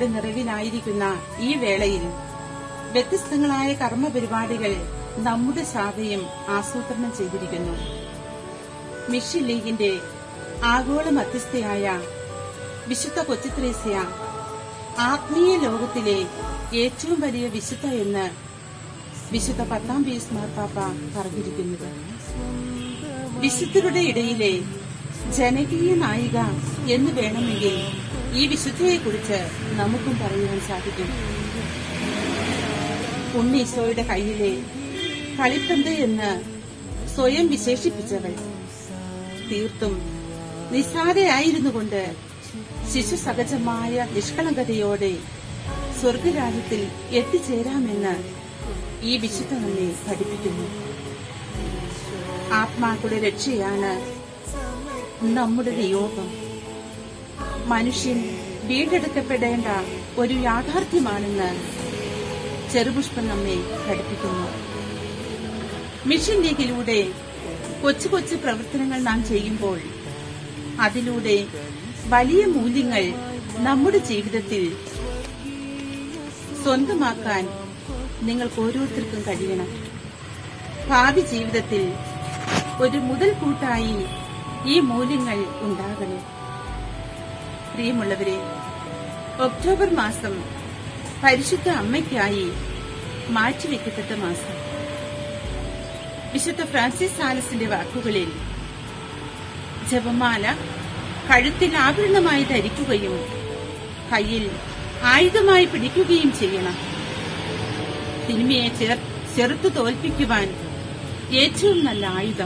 പ്രതീക്ഷയുടെ നിറവിലായിരിക്കുന്ന ഈ വേളയിൽ വ്യത്യസ്തങ്ങളായ കർമ്മപരിപാടികൾ നമ്മുടെ ശാഖയും ആസൂത്രണം ചെയ്തിരിക്കുന്നു മിഷൻ ലീഗിന്റെ ആഗോള മധ്യസ്ഥയായ വിശുദ്ധ കൊച്ചിത്രേസ്യ ആത്മീയ ലോകത്തിലെ ഏറ്റവും വലിയ വിശുദ്ധ എന്ന് വിശുദ്ധ പത്താം പീസ് മാർപ്പാപ്പ പറഞ്ഞിരിക്കുന്നത് വിശുദ്ധരുടെ ഇടയിലെ ജനകീയ നായിക എന്ന് വേണമെങ്കിൽ ഈ വിശുദ്ധയെക്കുറിച്ച് നമുക്കും പറയുവാൻ സാധിക്കും ഉണ്ണീശോയുടെ കയ്യിലെ കളിപ്പന്ത് എന്ന് സ്വയം വിശേഷിപ്പിച്ചവൾ തീർത്തും നിസ്സാരയായിരുന്നുകൊണ്ട് ശിശു സഹജമായ നിഷ്കളങ്കതയോടെ സ്വർഗരാജ്യത്തിൽ എത്തിച്ചേരാമെന്ന് ഈ വിശുദ്ധ നമ്മെ പഠിപ്പിക്കുന്നു ആത്മാക്കളുടെ രക്ഷയാണ് നമ്മുടെ നിയോഗം മനുഷ്യൻ വീണ്ടെടുക്കപ്പെടേണ്ട ഒരു യാഥാർത്ഥ്യമാണെന്ന് ചെറുപുഷ്പം നമ്മെ പഠിപ്പിക്കുന്നു മിഷൻ ലീഗിലൂടെ കൊച്ചു കൊച്ചു പ്രവർത്തനങ്ങൾ നാം ചെയ്യുമ്പോൾ അതിലൂടെ വലിയ മൂല്യങ്ങൾ നമ്മുടെ ജീവിതത്തിൽ സ്വന്തമാക്കാൻ നിങ്ങൾക്ക് ഓരോരുത്തർക്കും കഴിയണം ഭാവി ജീവിതത്തിൽ ഒരു മുതൽക്കൂട്ടായി ഈ മൂല്യങ്ങൾ ഉണ്ടാകണം പ്രിയമുള്ളവരെ ഒക്ടോബർ മാസം പരിശുദ്ധ അമ്മയ്ക്കായി മാറ്റിവെക്കപ്പെട്ട മാസം വിശുദ്ധ ഫ്രാൻസിസ് സാലസിന്റെ വാക്കുകളിൽ ജപമാല കഴുത്തിൽ ആഭരണമായി ധരിക്കുകയും കയ്യിൽ ആയുധമായി പിടിക്കുകയും ചെയ്യണം തിന്മയെ ചേർ- ചെറുത്തു തോൽപ്പിക്കുവാൻ ഏറ്റവും നല്ല ആയുധം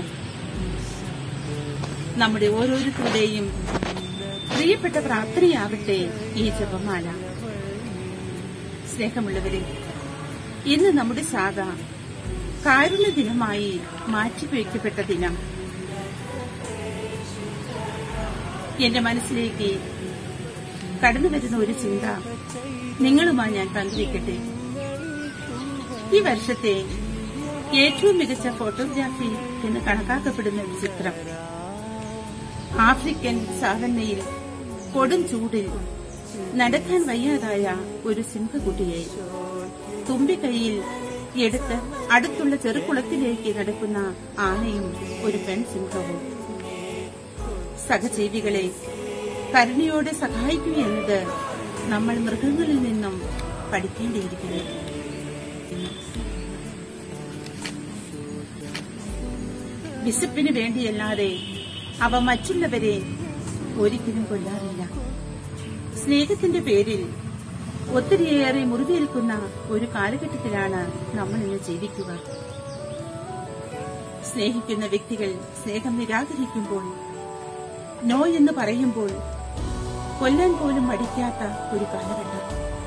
നമ്മുടെ ഓരോരുത്തരുടെയും പ്രിയപ്പെട്ട പ്രാർത്ഥനയാകട്ടെ ഈ ജപമാല സ്നേഹമുള്ളവരെ ഇന്ന് നമ്മുടെ ശാഖ കാരുണ്യ ദിനമായി മാറ്റിവെക്കപ്പെട്ട ദിനം എന്റെ മനസ്സിലേക്ക് കടന്നു വരുന്ന ഒരു ചിന്ത നിങ്ങളുമായി ഞാൻ പങ്കുവയ്ക്കട്ടെ ഈ വർഷത്തെ ഏറ്റവും മികച്ച ഫോട്ടോഗ്രാഫി എന്ന് കണക്കാക്കപ്പെടുന്ന ഒരു ചിത്രം ആഫ്രിക്കൻ സാവന്നയിൽ കൊടും ചൂടിൽ നടക്കാൻ വയ്യാതായ ഒരു സിംഹക്കുട്ടിയെ തുമ്പിക്കൈയിൽ എടുത്ത് അടുത്തുള്ള ചെറുകുളത്തിലേക്ക് നടക്കുന്ന ആനയും ഒരു പെൺസിംഹവും സഹജീവികളെ കരുണയോടെ സഹായിക്കുക എന്നത് നമ്മൾ മൃഗങ്ങളിൽ നിന്നും പഠിക്കേണ്ടിയിരിക്കുന്നു വിശപ്പിന് വേണ്ടിയല്ലാതെ അവ മറ്റുള്ളവരെ ഒരിക്കലും കൊല്ലാറില്ല സ്നേഹത്തിന്റെ പേരിൽ ഒത്തിരിയേറെ മുറിവേൽക്കുന്ന ഒരു കാലഘട്ടത്തിലാണ് നമ്മൾ ഇന്ന് ജീവിക്കുക സ്നേഹിക്കുന്ന വ്യക്തികൾ സ്നേഹം നിരാകരിക്കുമ്പോൾ നോ എന്ന് പറയുമ്പോൾ കൊല്ലാൻ പോലും മടിക്കാത്ത ഒരു കാലഘട്ടം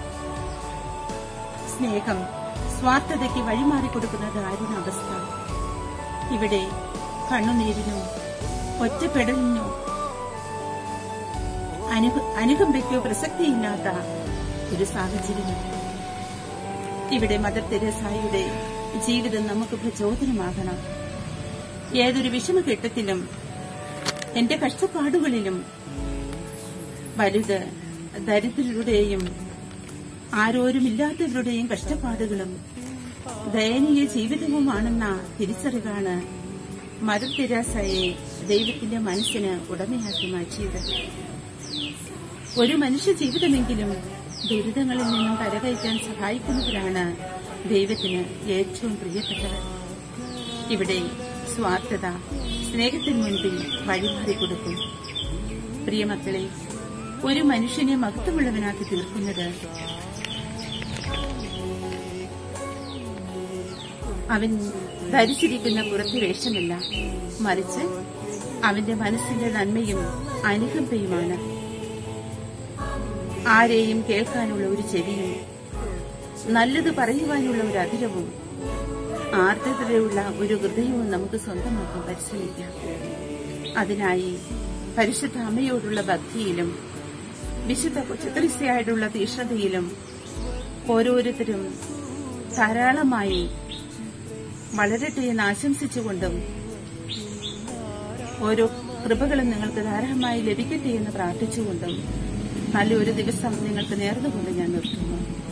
സ്നേഹം സ്വാർത്ഥതയ്ക്ക് വഴിമാറിക്കൊടുക്കുന്ന ദാരുണ അവസ്ഥ ഇവിടെ കണ്ണുനീരിനോ ഒറ്റപ്പെടലിനോ അനുക- അനുകമ്പയ്ക്കോ പ്രസക്തിയില്ലാത്ത ഒരു സാഹചര്യം ഇവിടെ മദർ തെരേസായുടെ ജീവിതം നമുക്ക് പ്രചോദനമാകണം ഏതൊരു വിഷമഘട്ടത്തിലും എന്റെ കഷ്ടപ്പാടുകളിലും വലുത് ദരിദ്രരുടെയും ആരോരുമില്ലാത്തവരുടെയും കഷ്ടപ്പാടുകളും ദയനീയ ജീവിതവുമാണെന്ന തിരിച്ചറിവാണ് മദർ തെരേസയെ ദൈവത്തിന്റെ മനസ്സിന് ഉടമയാക്കി മാറ്റിയത് ഒരു മനുഷ്യ ജീവിതമെങ്കിലും ദുരിതങ്ങളിൽ നിന്നും കരകയറ്റാൻ സഹായിക്കുന്നവരാണ് ദൈവത്തിന് ഏറ്റവും പ്രിയപ്പെട്ടവർ ഇവിടെ സ്വാർത്ഥത സ്നേഹത്തിന് മുൻപിൽ വഴിമാറിക്കൊടുക്കും പ്രിയമക്കളെ ഒരു മനുഷ്യനെ മഹത്വമുള്ളവനാക്കി തീർക്കുന്നത് അവൻ ധരിച്ചിരിക്കുന്ന പുറത്തെ വേഷമല്ല മറിച്ച് അവന്റെ മനസ്സിന്റെ നന്മയും അനുകമ്പയുമാണ് ആരെയും കേൾക്കാനുള്ള ഒരു ചെവിയും നല്ലത് പറയുവാനുള്ള ഒരു അതിരവും ആർദ്രതയുള്ള ഒരു ഹൃദയവും നമുക്ക് സ്വന്തമാക്കാൻ പരിശ്രമിക്കാം അതിനായി പരിശുദ്ധ അമ്മയോടുള്ള ഭക്തിയിലും വിശുദ്ധ കൊച്ചുക്രിസ്തയായിട്ടുള്ള തീഷ്ണതയിലും ഓരോരുത്തരും ധാരാളമായി വളരട്ടെ എന്ന് ആശംസിച്ചുകൊണ്ടും ഓരോ കൃപകളും നിങ്ങൾക്ക് ധാരാളമായി ലഭിക്കട്ടെ എന്ന് പ്രാർത്ഥിച്ചുകൊണ്ടും നല്ലൊരു ദിവസം നിങ്ങൾക്ക് നേർന്നുകൊണ്ട് ഞാൻ നിർത്തുന്നു